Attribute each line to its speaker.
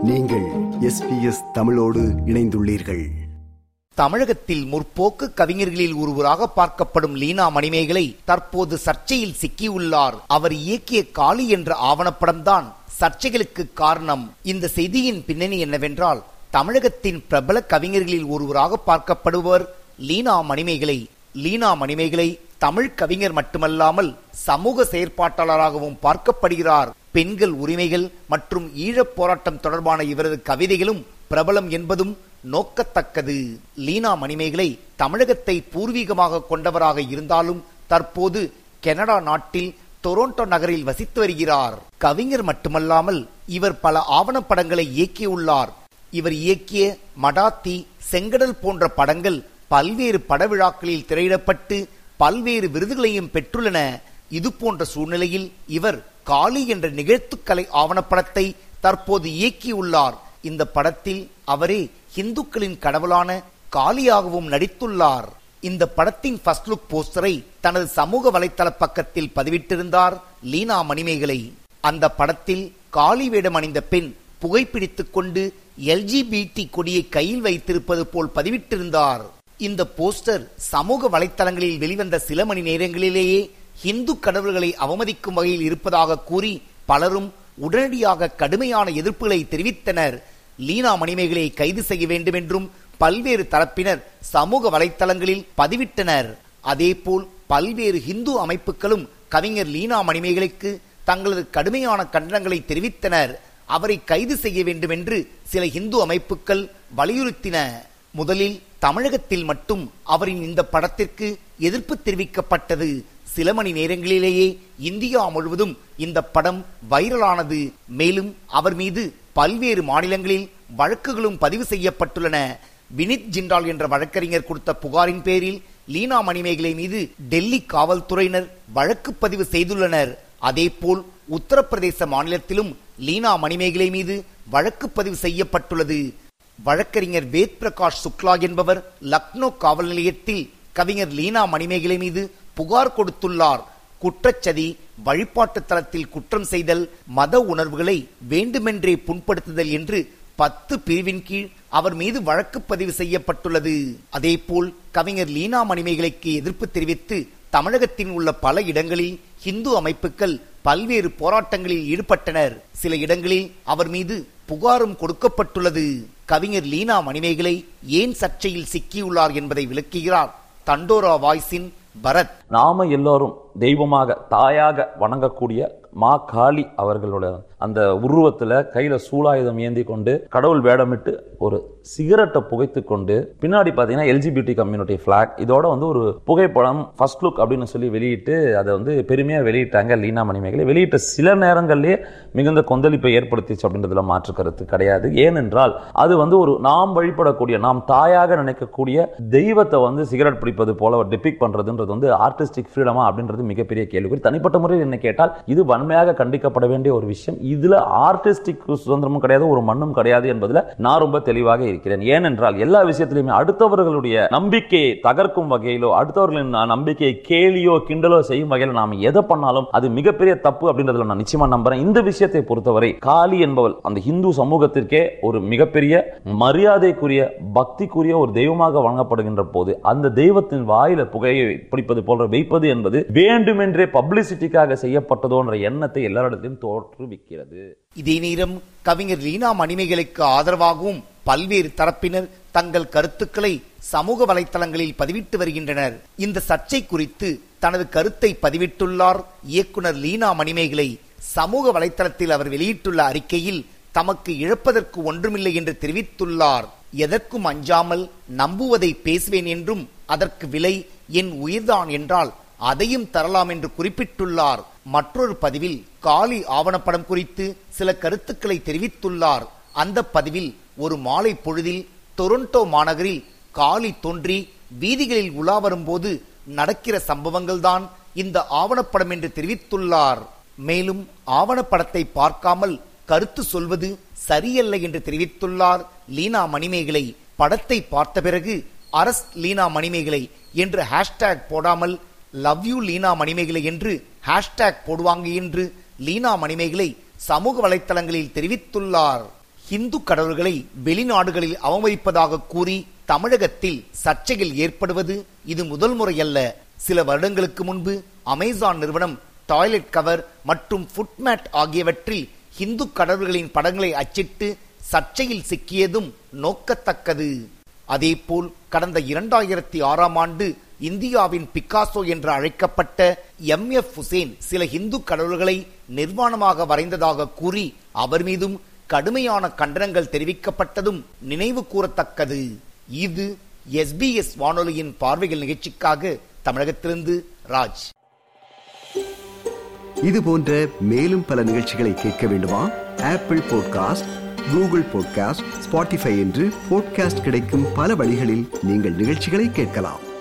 Speaker 1: நீங்கள் எஸ்பிஎஸ் தமிழோடு இணைந்துள்ளீர்கள்
Speaker 2: தமிழகத்தில் முற்போக்கு கவிஞர்களில் ஒருவராக பார்க்கப்படும் லீனா மணிமேகலை தற்போது சர்ச்சையில் சிக்கியுள்ளார் அவர் இயக்கிய காளி என்ற ஆவணப்படம்தான் சர்ச்சைகளுக்கு காரணம் இந்த செய்தியின் பின்னணி என்னவென்றால் தமிழகத்தின் பிரபல கவிஞர்களில் ஒருவராக பார்க்கப்படுவர் லீனா மணிமேகலை லீனா மணிமேகலை தமிழ் கவிஞர் மட்டுமல்லாமல் சமூக செயற்பாட்டாளராகவும் பார்க்கப்படுகிறார் பெண்கள் உரிமைகள் மற்றும் ஈழப் போராட்டம் தொடர்பான இவரது கவிதைகளும் பிரபலம் என்பதும் நோக்கத்தக்கது லீனா மணிமேகலை தமிழகத்தை பூர்வீகமாக கொண்டவராக இருந்தாலும் தற்போது கனடா நாட்டில் டொரண்டோ நகரில் வசித்து வருகிறார் கவிஞர் மட்டுமல்லாமல் இவர் பல ஆவணப்படங்களை இயக்கியுள்ளார் இவர் இயக்கிய மடாத்தி செங்கடல் போன்ற படங்கள் பல்வேறு படவிழாக்களில் திரையிடப்பட்டு பல்வேறு விருதுகளையும் பெற்றுள்ளன இது போன்ற சூழ்நிலையில் இவர் காளி என்ற நிகழ்த்துக்கலை ஆவணப்படத்தை தற்போது இயக்கியுள்ளார் இந்த படத்தில் அவரே இந்துக்களின் கடவுளான காளியாகவும் நடித்துள்ளார் இந்த படத்தின் ஃபர்ஸ்ட் லுக் போஸ்டரை தனது சமூக வலைத்தள பக்கத்தில் பதிவிட்டிருந்தார் லீனா மணிமேகலை அந்த படத்தில் காளி வேடம் அணிந்த பெண் புகைப்பிடித்துக் கொண்டு எல்ஜிபிடி கொடியை கையில் வைத்திருப்பது போல் பதிவிட்டிருந்தார் இந்த போஸ்டர் சமூக வலைத்தளங்களில் வெளிவந்த சில மணி நேரங்களிலேயே இந்து கடவுள்களை அவமதிக்கும் வகையில் இருப்பதாக கூறி பலரும் உடனடியாக கடுமையான எதிர்ப்புகளை தெரிவித்தனர் லீனா மணிமேகலை கைது செய்ய வேண்டும் என்றும் பல்வேறு தரப்பினர் சமூக வலைத்தளங்களில் பதிவிட்டனர் அதேபோல் பல்வேறு இந்து அமைப்புகளும் கவிஞர் லீனா மணிமேகலைக்கு தங்களது கடுமையான கண்டனங்களை தெரிவித்தனர் அவரை கைது செய்ய வேண்டும் என்று சில இந்து அமைப்புகள் வலியுறுத்தின முதலில் தமிழகத்தில் மட்டும் அவரின் இந்த படத்திற்கு எதிர்ப்பு தெரிவிக்கப்பட்டது சில மணி நேரங்களிலேயே இந்தியா முழுவதும் இந்த படம் வைரலானது மேலும் அவர் மீது பல்வேறு மாநிலங்களில் வழக்குகளும் பதிவு செய்யப்பட்டுள்ளன வினித் ஜிண்டால் என்ற வழக்கறிஞர் கொடுத்த புகாரின் பேரில் லீனா மணிமேகலை மீது டெல்லி காவல்துறையினர் வழக்கு பதிவு செய்துள்ளனர் அதேபோல் உத்தரப்பிரதேச மாநிலத்திலும் லீனா மணிமேகலை மீது வழக்கு பதிவு செய்யப்பட்டுள்ளது வழக்கறிஞர் வேத் பிரகாஷ் சுக்லா என்பவர் லக்னோ காவல் நிலையத்தில் கவிஞர் லீனா மணிமேகலை மீது புகார் கொடுத்துள்ளார் குற்றச்சதி வழிபாட்டு தளத்தில் குற்றம் செய்தல் மத உணர்வுகளை வேண்டுமென்றே புண்படுத்துதல் என்று பத்து பிரிவின் கீழ் அவர் மீது வழக்கு பதிவு செய்யப்பட்டுள்ளது அதேபோல் கவிஞர் லீனா மணிமேகலைக்கு எதிர்ப்பு தெரிவித்து தமிழகத்தின் உள்ள பல இடங்களில் இந்து அமைப்புகள் பல்வேறு போராட்டங்களில் ஈடுபட்டனர் சில இடங்களில் அவர் மீது புகாரும் கொடுக்கப்பட்டுள்ளது கவிஞர் லீனா மணிமேகலை ஏன் சர்ச்சையில் சிக்கியுள்ளார் என்பதை விளக்குகிறார் தண்டோரா வாய்ஸின் பரத்
Speaker 3: நாம எல்லாரும் தெய்வமாக தாயாக வணங்கக்கூடிய மா காளி அவர்களோட அந்த உருவத்துல கையில சூலாயுதம் ஏந்தி கொண்டு கடவுள் வேடமிட்டு ஒரு சிகரெட்டை புகைத்து கொண்டு பின்னாடி பாத்தீங்கன்னா எல்ஜிபிடி கம்யூனிட்டி பிளாக் இதோட வந்து ஒரு புகைப்படம் ஃபர்ஸ்ட் லுக் அப்படின்னு சொல்லி வெளியிட்டு அதை வந்து பெருமையா வெளியிட்டாங்க லீனா மணிமேகலை வெளியிட்ட சில நேரங்கள்லயே மிகுந்த கொந்தளிப்பை ஏற்படுத்திச்சு அப்படின்றதுல மாற்று கருத்து கிடையாது ஏனென்றால் அது வந்து ஒரு நாம் வழிபடக்கூடிய நாம் தாயாக நினைக்கக்கூடிய தெய்வத்தை வந்து சிகரெட் பிடிப்பது போல டிபிக் பண்றதுன்றது வந்து ஆர்டிஸ்டிக் ஃப்ரீடமா அப்படின்றது மிகப்பெரிய கேள்விக்குறி தனிப்பட்ட முறையில் என்ன கேட்டால் இது வன்மையாக கண்டிக்கப்பட வேண்டிய ஒரு விஷயம் இதுல ஆர்டிஸ்டிக் சுதந்திரமும் கிடையாது ஒரு மண்ணும் கிடையாது என்பதுல நான் ரொம்ப தெளிவாக இருக்கிறேன் ஏனென்றால் எல்லா விஷயத்திலுமே அடுத்தவர்களுடைய நம்பிக்கையை தகர்க்கும் வகையிலோ அடுத்தவர்களின் நம்பிக்கையை கேலியோ கிண்டலோ செய்யும் வகையில் நாம் எதை பண்ணாலும் அது மிகப்பெரிய தப்பு அப்படின்றதுல நான் நிச்சயமா நம்புறேன் இந்த விஷயத்தை பொறுத்தவரை காளி என்பவள் அந்த இந்து சமூகத்திற்கே ஒரு மிகப்பெரிய மரியாதைக்குரிய பக்திக்குரிய ஒரு தெய்வமாக வழங்கப்படுகின்ற போது அந்த தெய்வத்தின் வாயில புகையை பிடிப்பது போன்ற வைப்பது என்பது வேண்டுமென்றே பப்ளிசிட்டிக்காக செய்யப்பட்டதோன்ற எண்ணத்தை எல்லாரிடத்திலும் தோற்றுவிக்கிறது
Speaker 2: இதே நேரம் கவிஞர் லீனா மணிமேகலைக்கு ஆதரவாகவும் பல்வேறு தரப்பினர் தங்கள் கருத்துக்களை சமூக வலைத்தளங்களில் பதிவிட்டு வருகின்றனர் இந்த சர்ச்சை குறித்து தனது கருத்தை பதிவிட்டுள்ளார் இயக்குனர் லீனா மணிமேகலை சமூக வலைத்தளத்தில் அவர் வெளியிட்டுள்ள அறிக்கையில் தமக்கு இழப்பதற்கு ஒன்றுமில்லை என்று தெரிவித்துள்ளார் எதற்கும் அஞ்சாமல் நம்புவதை பேசுவேன் என்றும் அதற்கு விலை என் உயிர்தான் என்றால் அதையும் தரலாம் என்று குறிப்பிட்டுள்ளார் மற்றொரு பதிவில் காலி ஆவணப்படம் குறித்து சில கருத்துக்களை தெரிவித்துள்ளார் அந்த பதிவில் ஒரு மாலை பொழுதில் டொரண்டோ மாநகரில் காலி தோன்றி வீதிகளில் உலா வரும்போது நடக்கிற சம்பவங்கள்தான் இந்த ஆவணப்படம் என்று தெரிவித்துள்ளார் மேலும் ஆவணப்படத்தை பார்க்காமல் கருத்து சொல்வது சரியல்ல என்று தெரிவித்துள்ளார் லீனா மணிமேகலை படத்தை பார்த்த பிறகு அரஸ் லீனா மணிமேகலை என்று ஹேஷ்டேக் போடாமல் லவ் யூ லீனா மணிமேகலை என்று ஹேஷ்டேக் போடுவாங்க என்று லீனா மணிமேகலை சமூக வலைத்தளங்களில் தெரிவித்துள்ளார் இந்து கடவுள்களை வெளிநாடுகளில் அவமதிப்பதாக கூறி தமிழகத்தில் சர்ச்சைகள் ஏற்படுவது இது முதல் முறையல்ல சில வருடங்களுக்கு முன்பு அமேசான் நிறுவனம் டாய்லெட் கவர் மற்றும் ஃபுட்மேட் ஆகியவற்றில் இந்து கடவுள்களின் படங்களை அச்சிட்டு சர்ச்சையில் சிக்கியதும் நோக்கத்தக்கது அதேபோல் கடந்த இரண்டாயிரத்தி ஆறாம் ஆண்டு இந்தியாவின் பிக்காசோ என்று அழைக்கப்பட்ட எம் எஃப் ஹுசேன் சில இந்து கடவுள்களை நிர்வாணமாக வரைந்ததாக கூறி அவர் மீதும் கடுமையான கண்டனங்கள் தெரிவிக்கப்பட்டதும் நினைவு கூறத்தக்கது இது எஸ்பிஎஸ் வானொலியின் பார்வைகள் நிகழ்ச்சிக்காக தமிழகத்திலிருந்து ராஜ்
Speaker 1: இது போன்ற மேலும் பல நிகழ்ச்சிகளை கேட்க வேண்டுமா Apple podcast Google podcast Spotify என்று பாட்காஸ்ட் கிடைக்கும் பல வழிகளில் நீங்கள் நிகழ்ச்சிகளை கேட்கலாம்